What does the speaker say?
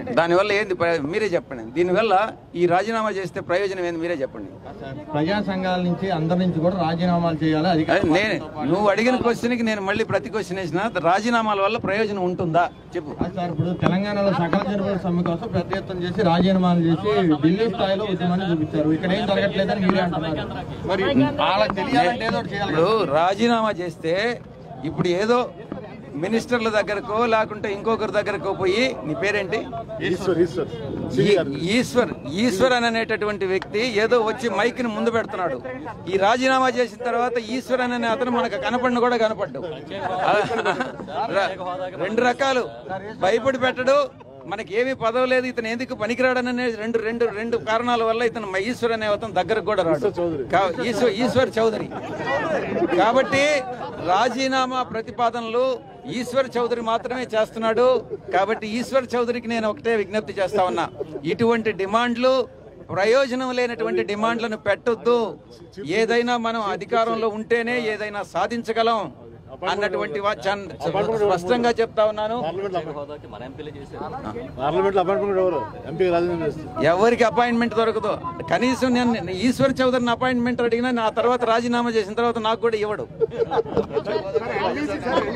దానివల్ల ఏంది ప్ర- మీరే చెప్పండి దీనివల్ల ఈ రాజీనామా చేస్తే ప్రయోజనం ఏంది మీరే చెప్పండి ప్రజా సంఘాల నుంచి అందరి నుంచి కూడా రాజీనామాలు చేయాలి అదే అధికారులు నేను నువ్వు అడిగిన క్వశ్చన్కి నేను మళ్ళీ ప్రతి క్వశ్చన్ వేసిన రాజీనామాల వల్ల ప్రయోజనం ఉంటుందా చెప్పు కాదు సార్ ఇప్పుడు తెలంగాణలో సకల జనుల సమ్మె కోసం పెద్ద ఎత్తున చేసి రాజీనామాలు చేసి ఢిల్లీ స్థాయిలో ఉద్యమాన్ని చూపించారు ఇక్కడ ఏం జరగట్లేదని మీరే అంటున్నారు మరి వాళ్ళకి తెలియాలంటే ఏదో ఒకటి చేయాలి ఇప్పుడు రాజీనామా చేస్తే ఇప్పుడు ఏదో మినిస్టర్ల దగ్గరకో లేకుంటే ఇంకొకరి దగ్గరకో పోయి నీ పేరేంటి ఈ- ఈశ్వర్ ఈశ్వర్ అని అనేటటువంటి వ్యక్తి ఏదో వచ్చి మైక్ ని ముందు పెడుతున్నాడు ఈ రాజీనామా చేసిన తర్వాత ఈశ్వర్ అనే అతను మనకు కనపడిన కూడా కనపడ్డు ర- రెండు రకాలు భయపడి పెట్టడు మనకి ఏమీ పదవి లేదు ఇతను ఎందుకు పనికిరాడననే రెండు రెండు రెండు కారణాల వల్ల ఇతను మ- ఈశ్వర్ అనే అతను దగ్గరకు కూడా రాడు కా- ఈశ్వర్ ఈశ్వర్ చౌదరి కాబట్టి రాజీనామా ప్రతిపాదనలు ఈశ్వర్ చౌదరి మాత్రమే చేస్తున్నాడు కాబట్టి ఈశ్వర్ చౌదరికి నేను ఒకటే విజ్ఞప్తి చేస్తా ఉన్నా ఇటువంటి డిమాండ్లు ప్రయోజనం లేనటువంటి డిమాండ్లను పెట్టొద్దు ఏదైనా మనం అధికారంలో ఉంటేనే ఏదైనా సాధించగలం అన్నటువంటి వా- చన్- స్పష్టంగా చెప్తా ఉన్నాను పార్లమెంట్ లో అపాయింట్మెంట్ ఎవరు ఎంపీ రాజీనామా చేస్తారు ఎవరికి అపాయింట్మెంట్ దొరకదు కనీసం నేను ఈశ్వర్ చౌదరిని అపాయింట్మెంట్ అడిగినా నా తర్వాత రాజీనామా చేసిన తర్వాత నాకు కూడా ఇవ్వడు